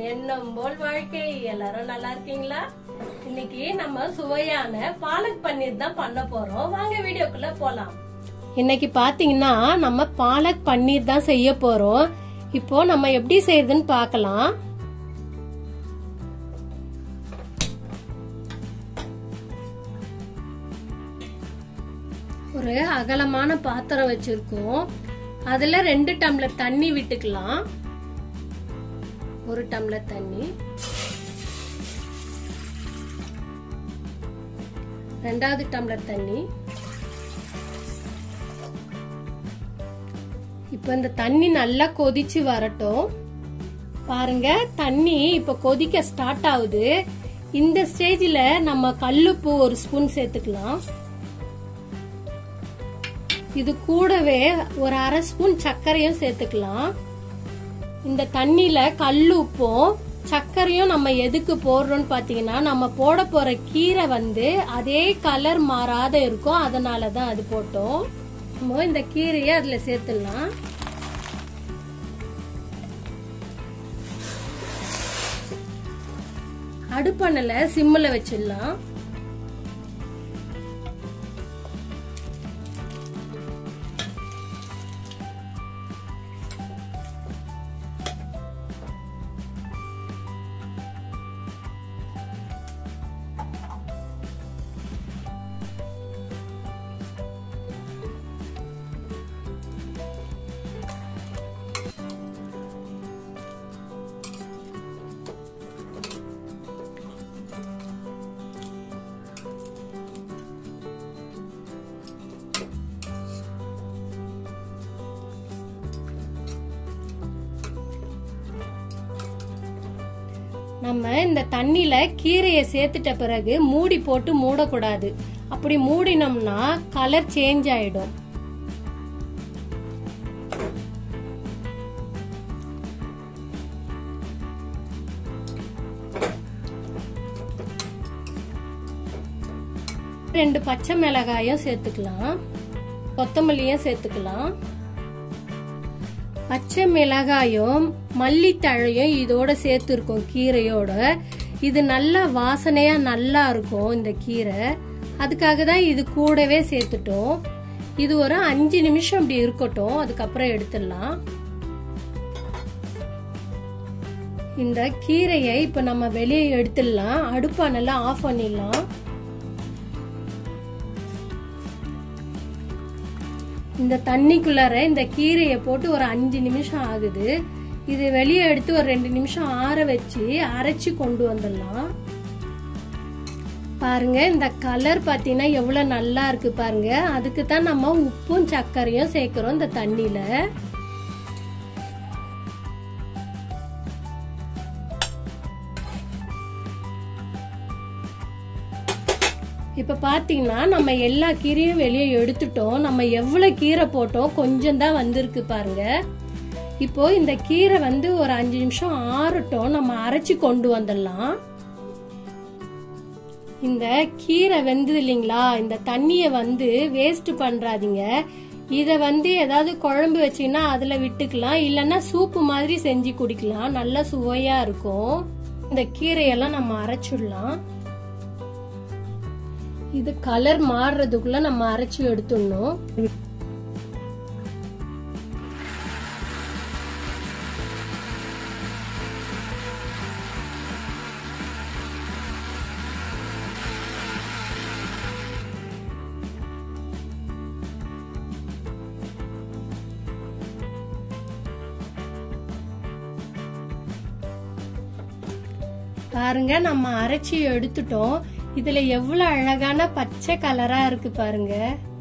எண்ணம் போல் வாழ்க்கை எல்லாரும் நல்லா இருக்கீங்களா இன்னைக்கு நம்ம சுவையான பாலக் பன்னீர் தான் பண்ண போறோம் வாங்க வீடியோக்குள்ள போலாம் இன்னைக்கு பாத்தீங்கன்னா நம்ம பாலக் பன்னீர் தான் செய்ய போறோம் இப்போ நம்ம எப்படி செய்யறதுன்னு பார்க்கலாம் ஒரு அகலமான பாத்திரம் வச்சிருக்கோம் அதுல ரெண்டு டம்ளர் தண்ணி விட்டுக்கலாம் ஒரு டம்ளர் தண்ணி ரெண்டாவது டம்ளர் தண்ணி இப்போ இந்த தண்ணி நல்லா கொதிச்சு வரட்டும் பாருங்க தண்ணி இப்ப கொதிக்க ஸ்டார்ட் ஆகுது இந்த ஸ்டேஜ்ல நம்ம கல்லுப்பு ஒரு ஸ்பூன் சேர்த்துக்கலாம் இது கூடவே ஒரு அரை ஸ்பூன் சர்க்கரையும் சேர்த்துக்கலாம் இந்த தண்ணியில கல்லு உப்பும் சர்க்கரையும் நம்ம எதுக்கு போடுறோம்னு பாத்தீங்கன்னா நம்ம போட போற கீரை வந்து அதே கலர் மாறாத இருக்கும் அதனால தான் அது போட்டோம் நம்ம இந்த கீரையை அதுல சேர்த்துடலாம் அடுப்பணல சிம்மில் வச்சிடலாம் நம்ம இந்த தண்ணியில கீரையை சேர்த்துட்ட பிறகு மூடி போட்டு மூடக்கூடாது அப்படி மூடினோம்னா கலர் சேஞ்ச் ஆயிடும் ரெண்டு பச்சை மிளகாயும் சேர்த்துக்கலாம் கொத்தமல்லியும் சேர்த்துக்கலாம் பச்சை மிளகாயும் மல்லித்தழையும் இதோட சேர்த்துருக்கோம் கீரையோட இது நல்லா வாசனையா நல்லா இருக்கும் இந்த கீரை அதுக்காக தான் இது கூடவே சேர்த்துட்டோம் இது ஒரு அஞ்சு நிமிஷம் இப்படி இருக்கட்டும் அதுக்கப்புறம் எடுத்துடலாம் இந்த கீரையை இப்ப நம்ம வெளியே எடுத்துடலாம் அடுப்பா நல்லா ஆஃப் பண்ணிடலாம் இந்த தண்ணிக்குள்ளார இந்த கீரையை போட்டு ஒரு அஞ்சு நிமிஷம் ஆகுது இது வெளியே எடுத்து ஒரு ரெண்டு நிமிஷம் ஆற வச்சு அரைச்சு கொண்டு வந்துடலாம் பாருங்க இந்த கலர் பார்த்தீங்கன்னா எவ்வளோ நல்லா இருக்கு பாருங்க அதுக்கு தான் நம்ம உப்பும் சர்க்கரையும் சேர்க்கிறோம் இந்த தண்ணியில இப்ப பாத்தீங்கன்னா நம்ம எல்லா கீரையும் வெளியே எடுத்துட்டோம் நம்ம எவ்வளவு கீரை போட்டோம் கொஞ்சம் தான் வந்திருக்கு பாருங்க இப்போ இந்த கீரை வந்து ஒரு அஞ்சு நிமிஷம் ஆறட்டும் நம்ம அரைச்சு கொண்டு வந்துடலாம் இந்த கீரை வெந்தது இல்லைங்களா இந்த தண்ணிய வந்து வேஸ்ட் பண்றாதீங்க இத வந்து ஏதாவது குழம்பு வச்சீங்கன்னா அதுல விட்டுக்கலாம் இல்லைன்னா சூப்பு மாதிரி செஞ்சு குடிக்கலாம் நல்லா சுவையா இருக்கும் இந்த கீரையெல்லாம் நம்ம அரைச்சிடலாம் இது கலர் மாறுறதுக்குள்ள நம்ம அரைச்சி எடுத்துடணும் பாருங்க நம்ம அரைச்சி எடுத்துட்டோம் இதுல எவ்வளவு அழகான பச்சை கலரா இருக்கு பாருங்க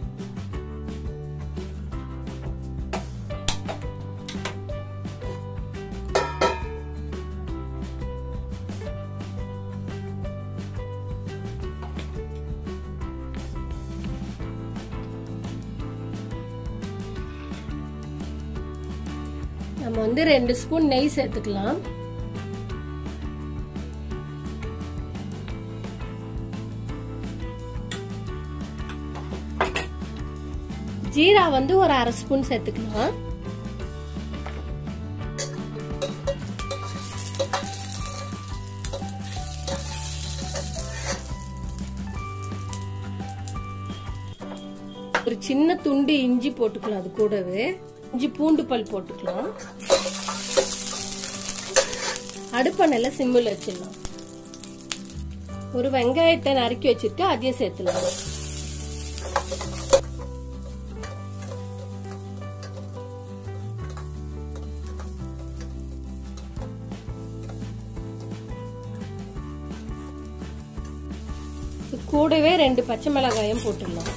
நம்ம வந்து ரெண்டு ஸ்பூன் நெய் சேர்த்துக்கலாம் ஜீரா வந்து ஒரு அரை ஸ்பூன் சேர்த்துக்கலாம் ஒரு சின்ன துண்டு இஞ்சி போட்டுக்கலாம் அது கூடவே இஞ்சி பூண்டு பல் போட்டுக்கலாம் அடுப்பணையில சிம்மில் வச்சிடலாம் ஒரு வெங்காயத்தை நறுக்கி வச்சிட்டு அதையும் சேர்த்துலாம் கூடவே ரெண்டு பச்சை மிளகாயும் போட்டுடலாம்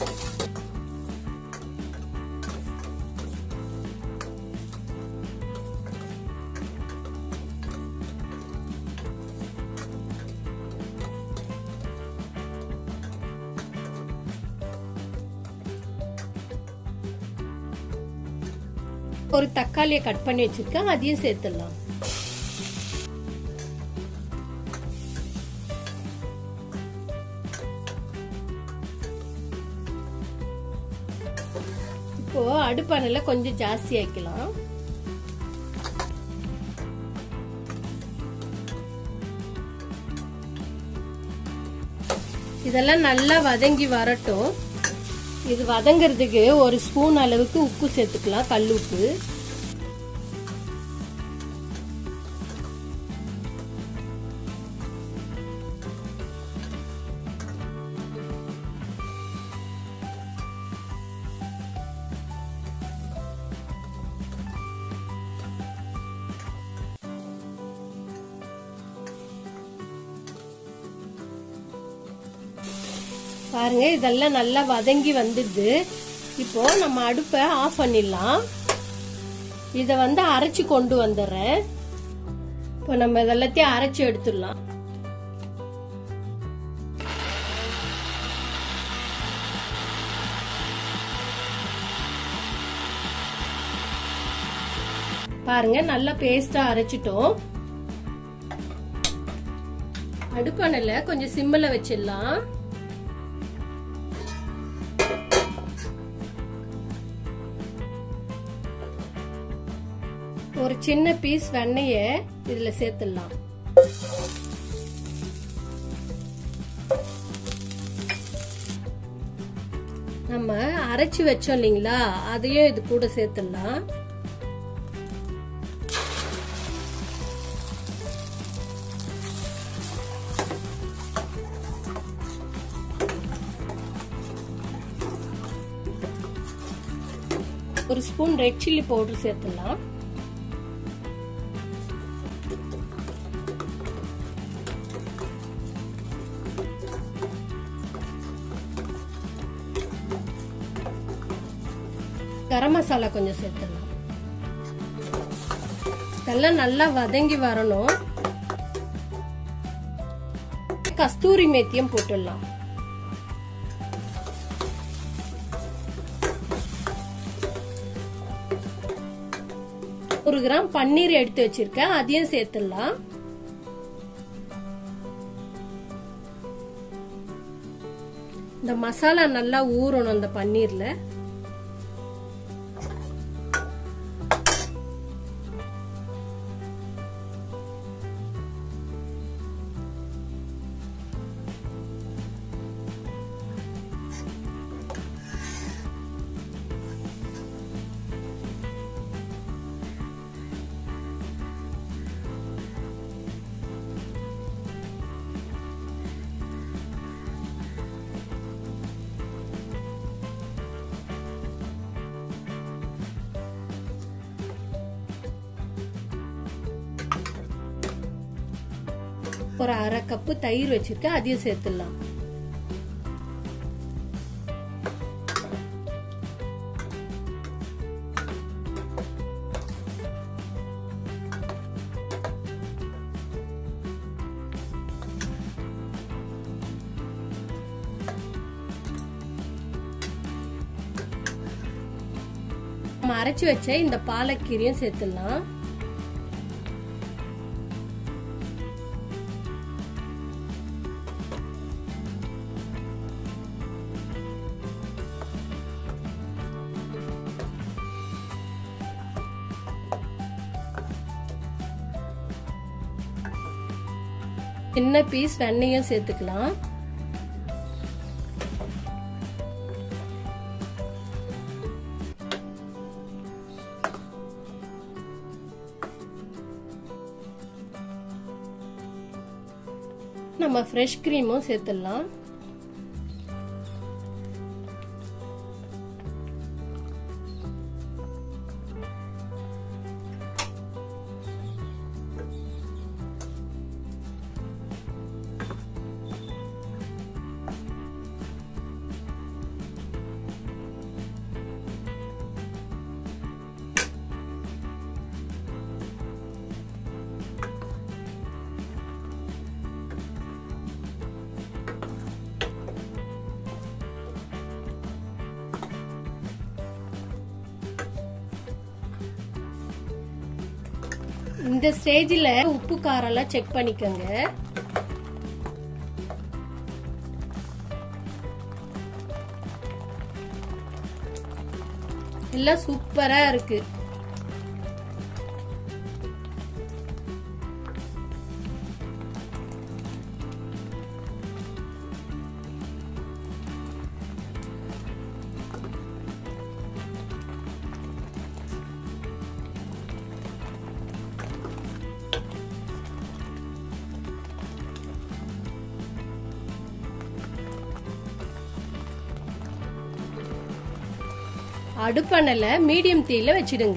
ஒரு தக்காளியை கட் பண்ணி வச்சிருக்கேன் அதையும் சேர்த்துடலாம் இப்போ அடுப்பானையில கொஞ்சம் ஜாஸ்தி ஆக்கலாம் இதெல்லாம் நல்லா வதங்கி வரட்டும் இது வதங்கிறதுக்கு ஒரு ஸ்பூன் அளவுக்கு உப்பு சேர்த்துக்கலாம் கல் உப்பு பாருங்க இதெல்லாம் நல்லா வதங்கி வந்துடுது இப்போ நம்ம அடுப்பை ஆஃப் பண்ணிடலாம் இத வந்து அரைச்சு கொண்டு வந்துடுறேன் இப்போ நம்ம இதெல்லாத்தையும் அரைச்சு எடுத்துடலாம் பாருங்க நல்லா பேஸ்டா அரைச்சிட்டோம் அடுப்பானல கொஞ்சம் சிம்மில் வச்சிடலாம் ஒரு சின்ன பீஸ் வெண்ணெய இதுல சேர்த்துடலாம் நம்ம அரைச்சு வச்சோம் இல்லைங்களா அதையும் இது கூட சேர்த்துடலாம் ஒரு ஸ்பூன் ரெட் சில்லி பவுடர் சேர்த்துடலாம் கரம் மசாலா கொஞ்சம் சேர்த்துடலாம் இதெல்லாம் நல்லா வதங்கி வரணும் கஸ்தூரி மேத்தியம் போட்டுடலாம் ஒரு கிராம் பன்னீர் எடுத்து வச்சிருக்கேன் அதையும் சேர்த்துடலாம் இந்த மசாலா நல்லா ஊறணும் அந்த பன்னீர்ல ஒரு அரை கப்பு தயிர் வச்சிருக்கேன் அதையும் சேர்த்துடலாம் நம்ம அரைச்சு வச்ச இந்த பாலக்கீரையும் சேர்த்துடலாம் சின்ன பீஸ் வெண்ணையும் சேர்த்துக்கலாம் நம்ம ஃப்ரெஷ் க்ரீமும் சேர்த்துடலாம் இந்த ஸ்டேஜில் உப்பு காரெல்லாம் செக் பண்ணிக்கோங்க எல்லாம் சூப்பரா இருக்கு அடுப்பணல மீடியம் தீல வச்சிடுங்க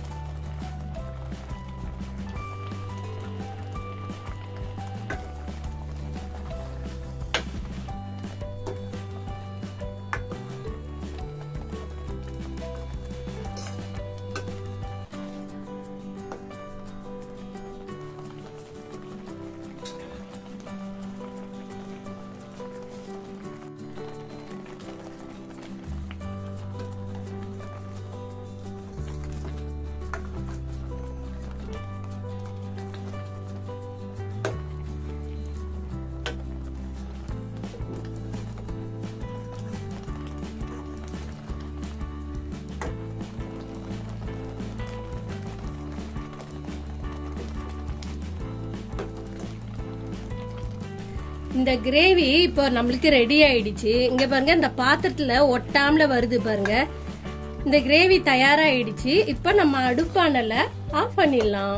இந்த கிரேவி இப்போ நம்மளுக்கு ரெடி ஆயிடுச்சு இங்க பாருங்க இந்த பாத்திரத்துல ஒட்டாமல வருது பாருங்க இந்த கிரேவி தயாராயிடுச்சு இப்போ நம்ம அடுப்பானல ஆஃப் பண்ணிடலாம்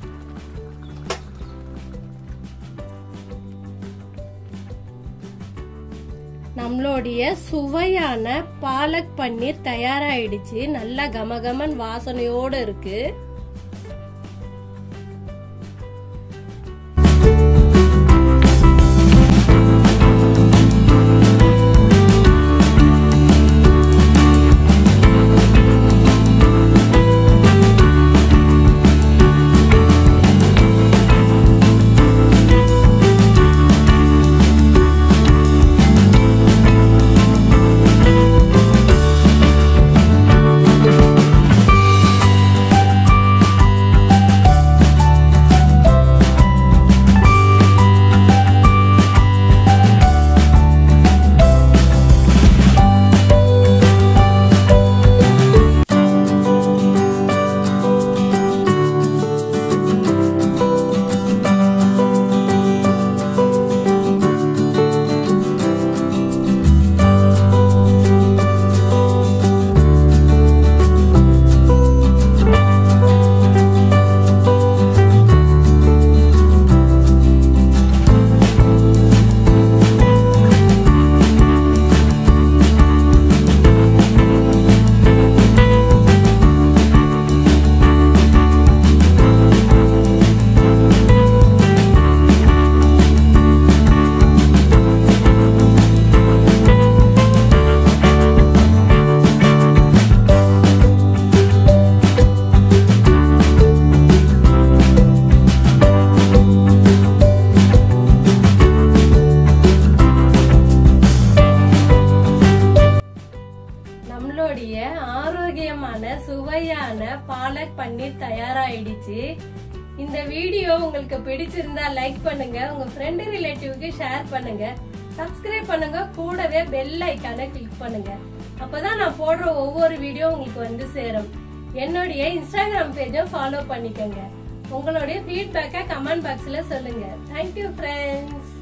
நம்மளுடைய சுவையான பாலக் பன்னீர் தயாராயிடுச்சு நல்லா கமகமன் வாசனையோட இருக்கு நம்மளுடைய ஆரோக்கியமான சுவையான பாலக் பன்னீர் தயாராயிடுச்சு இந்த வீடியோ உங்களுக்கு பிடிச்சிருந்தா லைக் பண்ணுங்க உங்க ஃப்ரெண்டு ரிலேட்டிவ்க்கு ஷேர் பண்ணுங்க சப்ஸ்கிரைப் பண்ணுங்க கூடவே பெல் ஐக்கானை கிளிக் பண்ணுங்க அப்பதான் நான் போடுற ஒவ்வொரு வீடியோ உங்களுக்கு வந்து சேரும் என்னுடைய இன்ஸ்டாகிராம் பேஜை ஃபாலோ பண்ணிக்கோங்க உங்களுடைய ஃபீட்பேக்கை கமெண்ட் பாக்ஸ்ல சொல்லுங்க தேங்க்யூ ஃப்ரெண்ட்ஸ்